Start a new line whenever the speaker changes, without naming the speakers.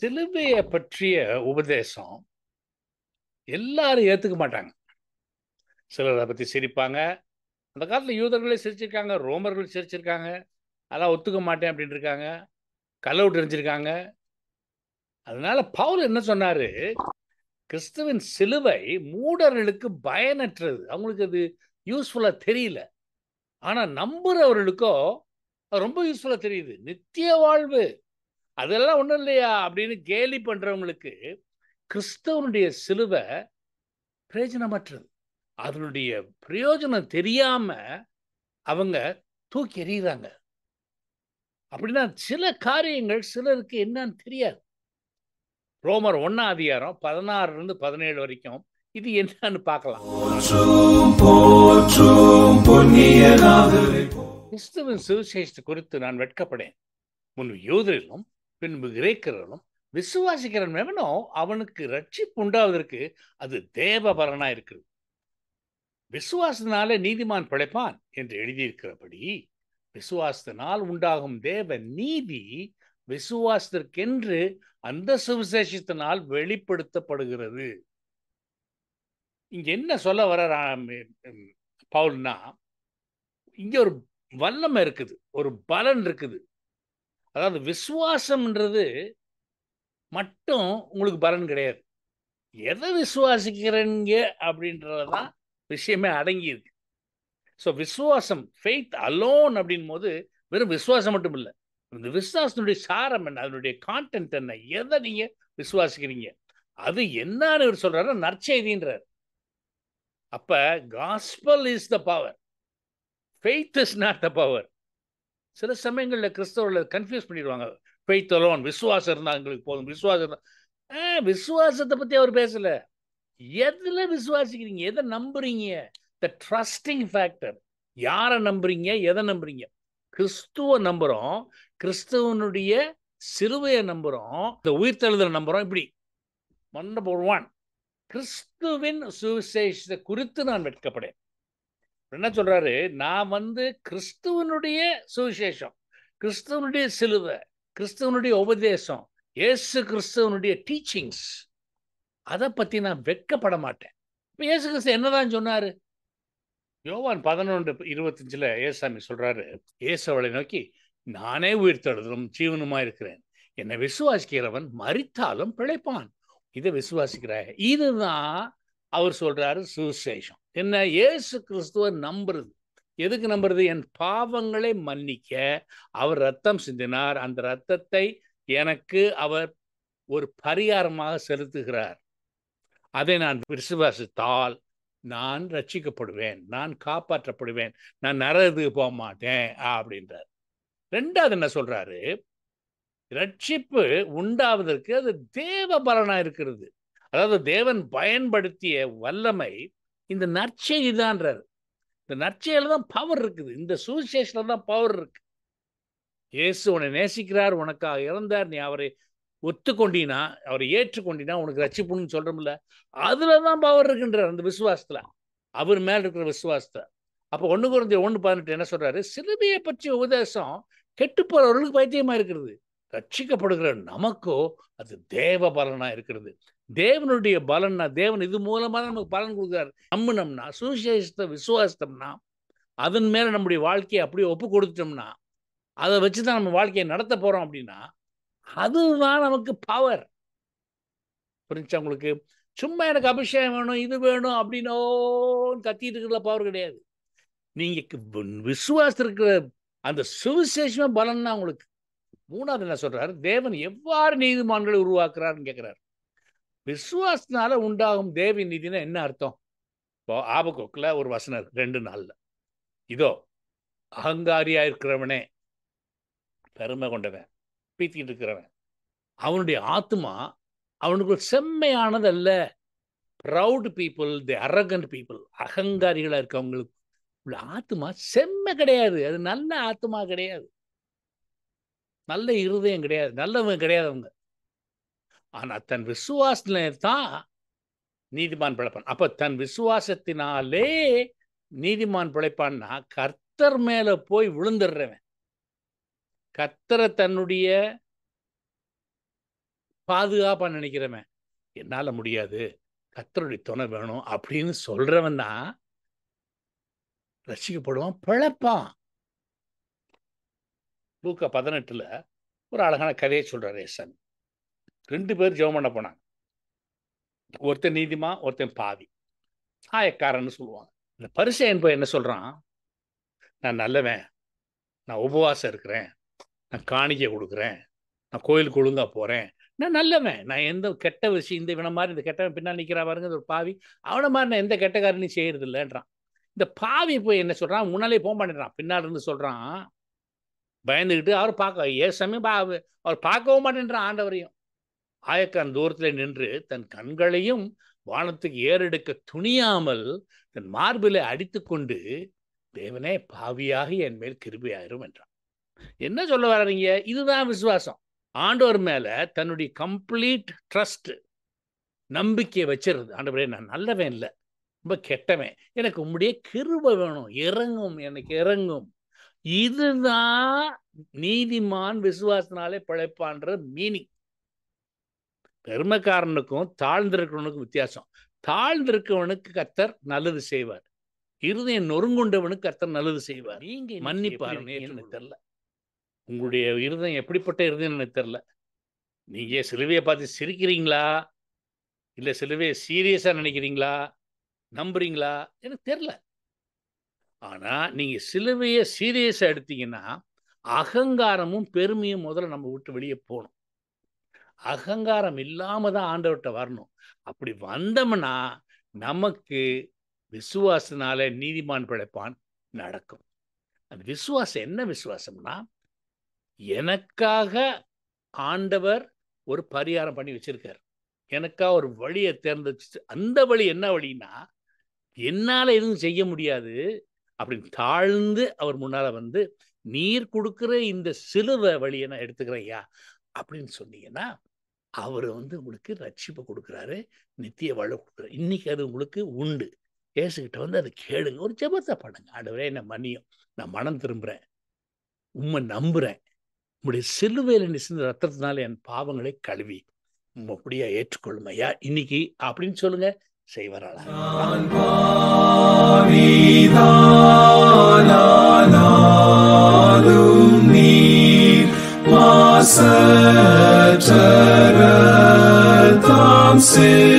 சிலுவையை பற்றிய உபதேசம் எல்லாரும் ஏத்துக்க மாட்டாங்க சிலர் அதை பத்தி சிரிப்பாங்க அந்த காலத்துல யூதர்களே சிரிச்சிருக்காங்க ரோமர்கள் சிரிச்சிருக்காங்க அதெல்லாம் ஒத்துக்க மாட்டேன் அப்படின்னு இருக்காங்க கல்லவுட்டு எரிஞ்சிருக்காங்க அதனால பவுல் என்ன சொன்னாரு கிறிஸ்துவின் சிலுவை மூடர்களுக்கு பயனற்றது அவங்களுக்கு அது யூஸ்ஃபுல்லா தெரியல ஆனா நம்புறவர்களுக்கோ அது ரொம்ப யூஸ்ஃபுல்லா தெரியுது நித்திய வாழ்வு அதெல்லாம் ஒண்ணும் இல்லையா அப்படின்னு கேலி பண்றவங்களுக்கு கிறிஸ்தவனுடைய சிலுவை பிரயோஜனமற்றது அதனுடைய பிரயோஜனம் தெரியாம அவங்க தூக்கி எறிகிறாங்க அப்படின்னா சில காரியங்கள் சிலருக்கு என்னன்னு தெரியாது ரோமர் ஒன்னாம் அதிகாரம் பதினாறுல இருந்து பதினேழு வரைக்கும் இது என்னன்னு பார்க்கலாம்
போற்றும் போற்றும் பொன்னியனாதரை
கிறிஸ்துவின் சுவிசேஷத்தை குறித்து நான் வெட்கப்படேன் முன்பு யூதரிலும் பின்பு கிரேக்கரிலும் விசுவாசிக்கிறவன் எவனோ அவனுக்கு ரட்சிப்பு உண்டாவதற்கு அது தேவ பலனா இருக்குது விசுவாசத்தினாலே நீதிமான் பிழைப்பான் என்று எழுதியிருக்கிறபடி விசுவாசத்தினால் உண்டாகும் தேவ நீதி விசுவாசத்திற்கென்று அந்த சுவிசேஷத்தினால் வெளிப்படுத்தப்படுகிறது இங்க என்ன சொல்ல வர பவுல்னா இங்க ஒரு வல்லமை இருக்குது ஒரு பலன் இருக்குது அதாவது விசுவாசம்ன்றது மட்டும் உங்களுக்கு பலன் கிடையாது எதை விசுவாசிக்கிறீங்க அப்படின்றதான் விஷயமே அடங்கி இருக்கு ஸோ விசுவாசம் ஃபெய்த் அலோன் அப்படின் போது வெறும் விசுவாசம் மட்டும் இல்லை இந்த விசுவாசத்தினுடைய சாரம் என்ன அதனுடைய கான்டென்ட் என்ன எதை நீங்க விசுவாசிக்கிறீங்க அது என்னன்னு இவர் சொல்றாரு நற்செய்தின்றார் அப்ப gospel is the power faith is not the power சில சமயங்களில் கிறிஸ்தவர்கள் கன்ஃபியூஸ் பண்ணிடுவாங்க ஃபெய்த் அலோன் விசுவாசம் இருந்தால் எங்களுக்கு போதும் விசுவாசம் இருந்தா ஆ விசுவாசத்தை பற்றி அவர் பேசல எதுல விசுவாசிக்கிறீங்க எதை நம்புறீங்க த ட்ரஸ்டிங் ஃபேக்டர் யாரை நம்புறீங்க எதை நம்புறீங்க கிறிஸ்துவ நம்புறோம் கிறிஸ்துவனுடைய சிலுவையை நம்புறோம் இந்த உயிர்த்தெழுதலை நம்புறோம் இப்படி நம்பர் ஒன் கிறிஸ்துவின் சுவிசேஷத்தை குறித்து நான் வெட்கப்படேன் என்ன சொல்றாரு நான் வந்து கிறிஸ்துவனுடைய சுவிசேஷம் கிறிஸ்துவனுடைய சிலுவை கிறிஸ்துவனுடைய உபதேசம் இயேசு கிறிஸ்துவனுடைய டீச்சிங்ஸ் அதை பத்தி நான் வெட்கப்பட மாட்டேன் இப்போ இயேசு கிறிஸ்து என்னதான் சொன்னாரு யோவான் பதினொன்று இருபத்தஞ்சுல ஏசாமி சொல்றாரு இயேசுவளை நோக்கி நானே உயிர்த்தெழுதலும் ஜீவனுமா இருக்கிறேன் என்னை விசுவாசிக்கிறவன் மறித்தாலும் பிழைப்பான் இதை விசுவாசிக்கிறாய் இதுதான் அவர் சொல்றாரு சுவிசேஷம் என்ன இயேசு கிறிஸ்துவ நம்புறது எதுக்கு நம்புறது என் பாவங்களை மன்னிக்க அவர் ரத்தம் சிந்தினார் அந்த ரத்தத்தை எனக்கு அவர் ஒரு பரிகாரமாக செலுத்துகிறார் அதை நான் விசுவாசித்தால் நான் ரட்சிக்கப்படுவேன் நான் காப்பாற்றப்படுவேன் நான் நரதுக்கு போக மாட்டேன் அப்படின்றார் ரெண்டாவது என்ன சொல்றாரு ரட்சிப்பு உண்டாவதற்கு அது தேவ பலனா இருக்கிறது அதாவது தேவன் பயன்படுத்திய வல்லமை இந்த நற்செய்தி தான்றாரு இந்த நற்செயல தான் பவர் இருக்குது இந்த சுவிசேஷத்துல தான் பவர் இருக்கு இயேசு உன்னை நேசிக்கிறார் உனக்காக இறந்தார் நீ அவரை ஒத்துக்கொண்டினா அவரை ஏற்றுக்கொண்டினா உனக்கு ரட்சிப்புன்னு சொல்றோம்ல அதுல தான் பவர் இருக்குன்றார் அந்த விசுவாசத்துல அவர் மேல இருக்கிற விசுவாசத்தை அப்போ ஒண்ணு குறைந்த ஒன்று பதினெட்டு என்ன சொல்றாரு சிலுவையை பற்றிய உபதேசம் கெட்டு போறவர்களுக்கு பைத்தியமா இருக்கிறது ரட்சிக்கப்படுகிற நமக்கோ அது தேவ பலனா இருக்கிறது தேவனுடைய பலன்னா தேவன் இது மூலமா நமக்கு பலன் கொடுக்குறாரு நம்பினோம்னா சுவிசேஷத்தை விசுவாசித்தோம்னா அதன் மேல நம்முடைய வாழ்க்கையை அப்படியே ஒப்பு கொடுத்துட்டோம்னா அதை வச்சுதான் நம்ம வாழ்க்கையை நடத்த போறோம் அப்படின்னா அதுதான் நமக்கு பவர் புரிஞ்சா உங்களுக்கு சும்மா எனக்கு அபிஷேகம் வேணும் இது வேணும் அப்படின்னோ கத்திட்டு இருக்கிற பவர் கிடையாது நீங்க விசுவாசம் இருக்கிற அந்த சுவிசேஷமே பலன் தான் உங்களுக்கு மூணாவது என்ன சொல்றாரு தேவன் எவ்வாறு நீதிமான்களை உருவாக்குறாருன்னு கேட்கிறாரு விசுவாசத்தினால உண்டாகும் தேவி நீதினா என்ன அர்த்தம் இப்போ ஆபகோக்கில் ஒரு வசனம் இருக்கு ரெண்டு நாள்ல இதோ அகங்காரியா இருக்கிறவனே பெருமை கொண்டவன் பீத்திக்கிட்டு இருக்கிறவன் அவனுடைய ஆத்மா அவனுக்கு செம்மையானது அல்ல proud people the arrogant people அகங்காரிகளா இருக்கவங்களுக்கு உள்ள ஆத்மா செம்மை கிடையாது அது நல்ல ஆத்மா கிடையாது நல்ல இருதயம் கிடையாது நல்லவன் கிடையாது அவங்க ஆனா தன் விசுவாசத்துல தான் நீதிமான் பிழைப்பான் அப்ப தன் விசுவாசத்தினாலே நீதிமான் பிழைப்பான்னா கர்த்தர் மேல போய் விழுந்துடுறவன் கர்த்தரை தன்னுடைய பாதுகாப்பா நினைக்கிறவன் என்னால முடியாது கத்தருடைய துணை வேணும் அப்படின்னு சொல்றவன் தான் ரசிக்கப்படுவான் பிழைப்பான் லூக்கா பதினெட்டுல ஒரு அழகான கதையை சொல்றாரு ஏசன் ரெண்டு பேர் ஜெபம் பண்ண போனாங்க ஒருத்தன் நீதிமா ஒருத்தன் பாவி ஆயக்காரன்னு சொல்லுவாங்க இந்த பரிசை என்பது என்ன சொல்றான் நான் நல்லவன் நான் உபவாசம் இருக்கிறேன் நான் காணிக்கை கொடுக்குறேன் நான் கோயிலுக்கு ஒழுங்கா போறேன் நான் நல்லவன் நான் எந்த கெட்ட விஷயம் இந்த இவனை மாதிரி இந்த கெட்டவன் பின்னால் நிற்கிறா பாருங்க இது ஒரு பாவி அவனை மாதிரி நான் எந்த கெட்ட காரியத்தையும் செய்யறது இல்லைன்றான் இந்த பாவி போய் என்ன சொல்றான் முன்னாலே போக மாட்டேன்றான் பின்னால் இருந்து சொல்றான் பயந்துக்கிட்டு அவர் பார்க்க ஏசமே பா அவர் பார்க்கவும் மாட்டேன்றான் ஆண்டவரையும் ஆயக்கான் தூரத்தில் நின்று தன் கண்களையும் வானத்துக்கு ஏறெடுக்க துணியாமல் தன் மார்பிலை அடித்துக்கொண்டு தேவனே பாவியாக என் மேல் கிருபையாயிரும் என்றான் என்ன சொல்ல வர்றீங்க இதுதான் விசுவாசம் ஆண்டவர் மேல தன்னுடைய கம்ப்ளீட் ட்ரஸ்ட் நம்பிக்கையை வச்சிருது ஆண்டவரே நான் நல்லவன் இல்லை ரொம்ப கெட்டவன் எனக்கு உம்முடைய கிருபை வேணும் இறங்கும் எனக்கு இறங்கும் இதுதான் நீதிமான் விசுவாசனாலே பிழைப்பான்ற மீனிங் பெருமைக்காரனுக்கும் தாழ்ந்திருக்கிறவனுக்கும் வித்தியாசம் தாழ்ந்திருக்கவனுக்கு கத்தர் நல்லது செய்வார் இருதயம் நொறுங்குண்டவனுக்கு கத்தர் நல்லது செய்வார் நீங்க மன்னிப்பார் எனக்கு தெரியல உங்களுடைய இருதயம் எப்படிப்பட்ட இருதயம் எனக்கு தெரியல நீங்க சிலுவையை பார்த்து சிரிக்கிறீங்களா இல்ல சிலுவையை சீரியஸா நினைக்கிறீங்களா நம்புறீங்களா எனக்கு தெரியல ஆனா நீங்க சிலுவையை சீரியஸா எடுத்தீங்கன்னா அகங்காரமும் பெருமையும் முதல்ல நம்ம விட்டு வெளியே போகணும் அகங்காரம் இல்லாம தான் ஆண்டவர்கிட்ட வரணும் அப்படி வந்தோம்னா நமக்கு விசுவாசனால நீதிமான் பிழைப்பான் நடக்கும் அந்த விசுவாசம் என்ன விசுவாசம்னா எனக்காக ஆண்டவர் ஒரு பரிகாரம் பண்ணி வச்சிருக்கார் எனக்கா ஒரு வழியை தேர்ந்தெடுத்து அந்த வழி என்ன வழின்னா என்னால எதுவும் செய்ய முடியாது அப்படின்னு தாழ்ந்து அவர் முன்னால வந்து நீர் கொடுக்குற இந்த சிலுவை வழியை நான் எடுத்துக்கிறேன் ஐயா அப்படின்னு சொன்னீங்கன்னா அவர் வந்து உங்களுக்கு ரட்சிப்பை கொடுக்குறாரு நித்திய வாழ கொடுக்குறாரு இன்னைக்கு அது உங்களுக்கு உண்டு ஏசுகிட்ட வந்து அதை கேளுங்க ஒரு ஜெபத்தை பண்ணுங்க ஆண்டவரே என்ன மன்னியும் நான் மனம் திரும்புறேன் உண்மை நம்புறேன் உங்களுடைய சிலுவையில் நிசிந்த ரத்தத்தினால என் பாவங்களை கழுவி அப்படியா ஏற்றுக்கொள்ளும் ஐயா இன்னைக்கு அப்படின்னு சொல்லுங்க செய்வராளா
நான் பாவிதானானாலும் நீர் மாசற்றர தாம் செய்